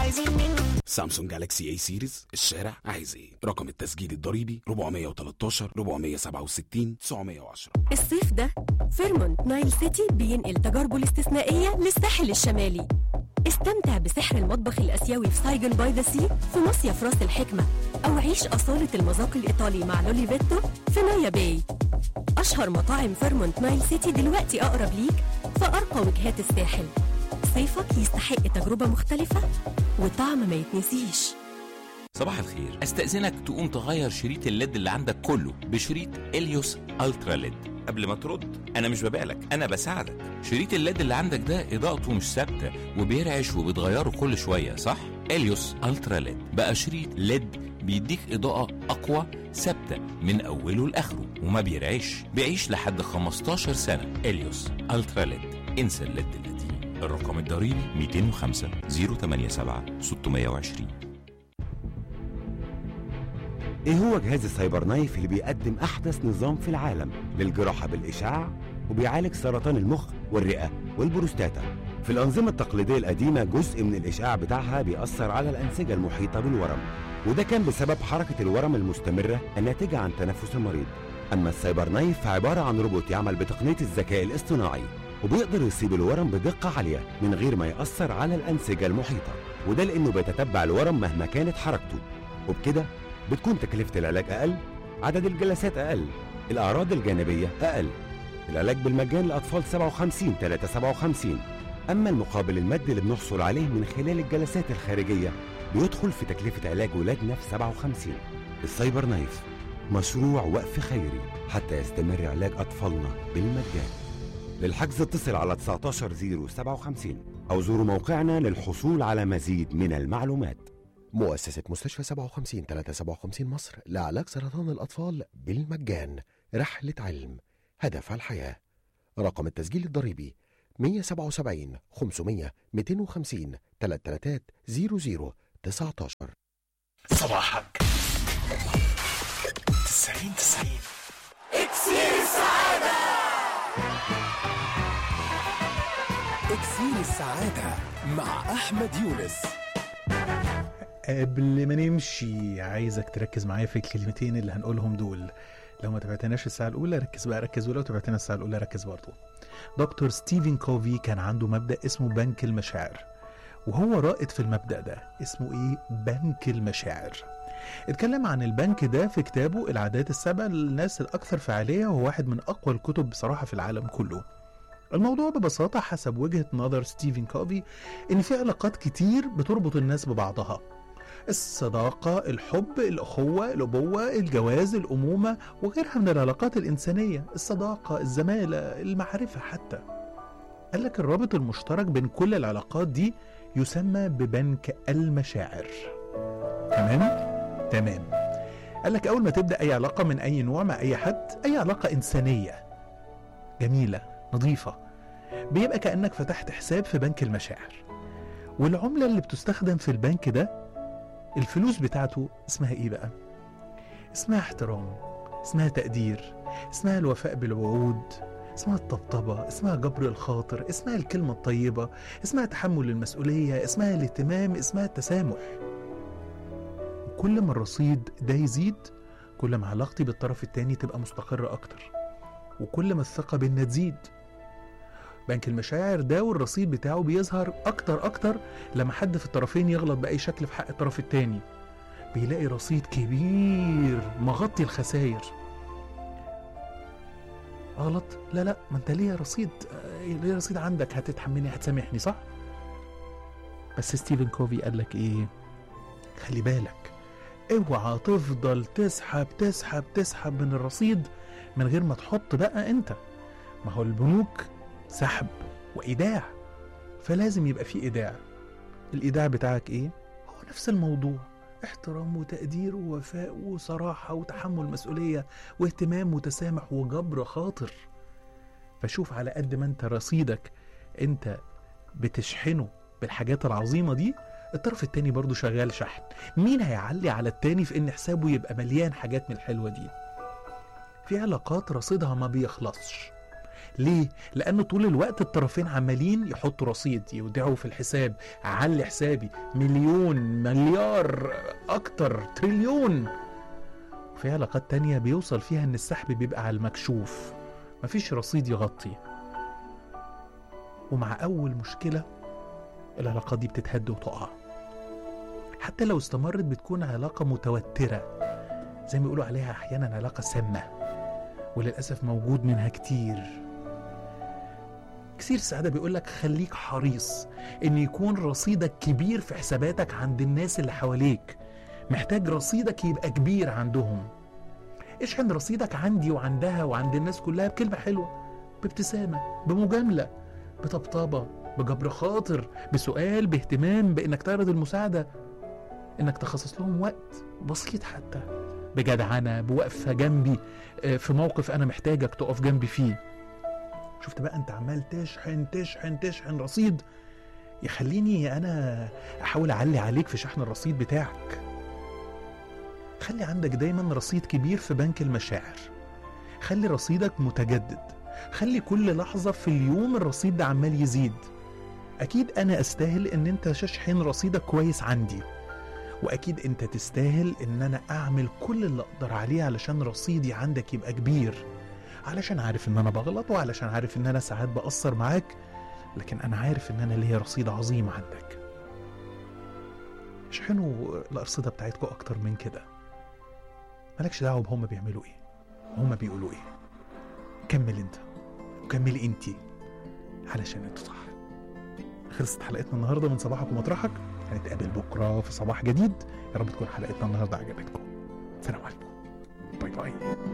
عايزين منه سامسونج جالاكسي اي سيريز الشارع عايز ايه رقم التسجيل الضريبي 413 467 910 الصيف ده فيرمونت نايل سيتي بينقل تجاربه الاستثنائية للساحل الشمالي استمتع بسحر المطبخ الآسيوي في سايجن باي ذا سي في مصيف راس الحكمة أو عيش أصالة المذاق الإيطالي مع لولي فيتو في نايا باي أشهر مطاعم فيرمونت نايل سيتي دلوقتي أقرب ليك في أرقى وجهات الساحل صيفك يستحق تجربة مختلفة وطعم ما يتنسيش صباح الخير استأذنك تقوم تغير شريط الليد اللي عندك كله بشريط اليوس الترا ليد قبل ما ترد انا مش ببالك انا بساعدك شريط الليد اللي عندك ده اضاءته مش ثابته وبيرعش وبتغيره كل شويه صح اليوس الترا ليد بقى شريط ليد بيديك اضاءه اقوى ثابته من اوله لاخره وما بيرعش بيعيش لحد 15 سنه اليوس الترا ليد انسى الليد القديم الرقم الضريبي 205 087 620 ايه هو جهاز السايبر نايف اللي بيقدم احدث نظام في العالم للجراحه بالاشعاع وبيعالج سرطان المخ والرئه والبروستاتا في الانظمه التقليديه القديمه جزء من الاشعاع بتاعها بيأثر على الانسجه المحيطه بالورم وده كان بسبب حركه الورم المستمره الناتجه عن تنفس المريض اما السايبر نايف فعباره عن روبوت يعمل بتقنيه الذكاء الاصطناعي وبيقدر يصيب الورم بدقه عاليه من غير ما يأثر على الانسجه المحيطه وده لانه بيتتبع الورم مهما كانت حركته وبكده بتكون تكلفة العلاج أقل عدد الجلسات أقل الأعراض الجانبية أقل العلاج بالمجان لأطفال 57 3 57 أما المقابل المادي اللي بنحصل عليه من خلال الجلسات الخارجية بيدخل في تكلفة علاج ولادنا في 57 السايبر نايف مشروع وقف خيري حتى يستمر علاج أطفالنا بالمجان للحجز اتصل على 19057 أو زوروا موقعنا للحصول على مزيد من المعلومات مؤسسة مستشفى 57 357 مصر لعلاج سرطان الأطفال بالمجان رحلة علم هدف الحياة رقم التسجيل الضريبي 177 500 250 3300 19 صباحك 90 90 اكسير السعادة مع أحمد يونس قبل ما نمشي عايزك تركز معايا في الكلمتين اللي هنقولهم دول لو ما تابعتناش الساعة الأولى ركز بقى ركز ولو تابعتنا الساعة الأولى ركز برضو دكتور ستيفن كوفي كان عنده مبدأ اسمه بنك المشاعر وهو رائد في المبدأ ده اسمه ايه بنك المشاعر اتكلم عن البنك ده في كتابه العادات السبع للناس الأكثر فعالية وهو واحد من أقوى الكتب بصراحة في العالم كله الموضوع ببساطة حسب وجهة نظر ستيفن كوفي إن في علاقات كتير بتربط الناس ببعضها الصداقة الحب الأخوة الأبوة الجواز الأمومة وغيرها من العلاقات الإنسانية الصداقة الزمالة المعرفة حتى قال لك الرابط المشترك بين كل العلاقات دي يسمى ببنك المشاعر تمام؟ تمام قال لك أول ما تبدأ أي علاقة من أي نوع مع أي حد أي علاقة إنسانية جميلة نظيفة بيبقى كأنك فتحت حساب في بنك المشاعر والعملة اللي بتستخدم في البنك ده الفلوس بتاعته اسمها ايه بقى اسمها احترام اسمها تقدير اسمها الوفاء بالوعود اسمها الطبطبة اسمها جبر الخاطر اسمها الكلمة الطيبة اسمها تحمل المسؤولية اسمها الاهتمام اسمها التسامح وكل ما الرصيد ده يزيد كل ما علاقتي بالطرف التاني تبقى مستقرة أكتر وكل ما الثقة بينا تزيد بنك المشاعر ده والرصيد بتاعه بيظهر أكتر أكتر لما حد في الطرفين يغلط بأي شكل في حق الطرف التاني بيلاقي رصيد كبير مغطي الخسائر غلط لا لا ما انت ليه رصيد آه، ليه رصيد عندك هتتحملني هتسامحني صح بس ستيفن كوفي قال لك ايه خلي بالك اوعى تفضل تسحب تسحب تسحب من الرصيد من غير ما تحط بقى انت ما هو البنوك سحب وايداع فلازم يبقى في ايداع الايداع بتاعك ايه هو نفس الموضوع احترام وتقدير ووفاء وصراحة وتحمل مسؤولية واهتمام وتسامح وجبر خاطر فشوف على قد ما انت رصيدك انت بتشحنه بالحاجات العظيمة دي الطرف التاني برضو شغال شحن مين هيعلي على التاني في ان حسابه يبقى مليان حاجات من الحلوة دي في علاقات رصيدها ما بيخلصش ليه؟ لأن طول الوقت الطرفين عمالين يحطوا رصيد يودعوا في الحساب علي حسابي مليون مليار أكتر تريليون وفي علاقات تانية بيوصل فيها إن السحب بيبقى على المكشوف مفيش رصيد يغطي ومع أول مشكلة العلاقات دي بتتهد وتقع حتى لو استمرت بتكون علاقة متوترة زي ما بيقولوا عليها أحيانا علاقة سامة وللأسف موجود منها كتير كثير سعادة بيقول لك خليك حريص إن يكون رصيدك كبير في حساباتك عند الناس اللي حواليك محتاج رصيدك يبقى كبير عندهم اشحن رصيدك عندي وعندها وعند الناس كلها بكلمة حلوة بابتسامة بمجاملة بطبطبة بجبر خاطر بسؤال باهتمام بإنك تعرض المساعدة إنك تخصص لهم وقت بسيط حتى بجدعنة بوقفة جنبي آه، في موقف أنا محتاجك تقف جنبي فيه شفت بقى أنت عمال تشحن تشحن تشحن رصيد يخليني أنا أحاول أعلي عليك في شحن الرصيد بتاعك خلي عندك دايما رصيد كبير في بنك المشاعر خلي رصيدك متجدد خلي كل لحظة في اليوم الرصيد ده عمال يزيد أكيد أنا أستاهل إن أنت تشحن رصيدك كويس عندي وأكيد أنت تستاهل إن أنا أعمل كل اللي أقدر عليه علشان رصيدي عندك يبقى كبير علشان عارف إن أنا بغلط وعلشان عارف إن أنا ساعات بأثر معاك لكن أنا عارف إن أنا ليا رصيد عظيم عندك اشحنوا الأرصدة بتاعتكم أكتر من كده مالكش دعوة بهم بيعملوا إيه هما بيقولوا إيه كمل أنت وكملي أنتي علشان أنتوا صح خلصت حلقتنا النهارده من صباحك ومطرحك هنتقابل بكره في صباح جديد يا رب تكون حلقتنا النهارده عجبتكم سلام عليكم باي باي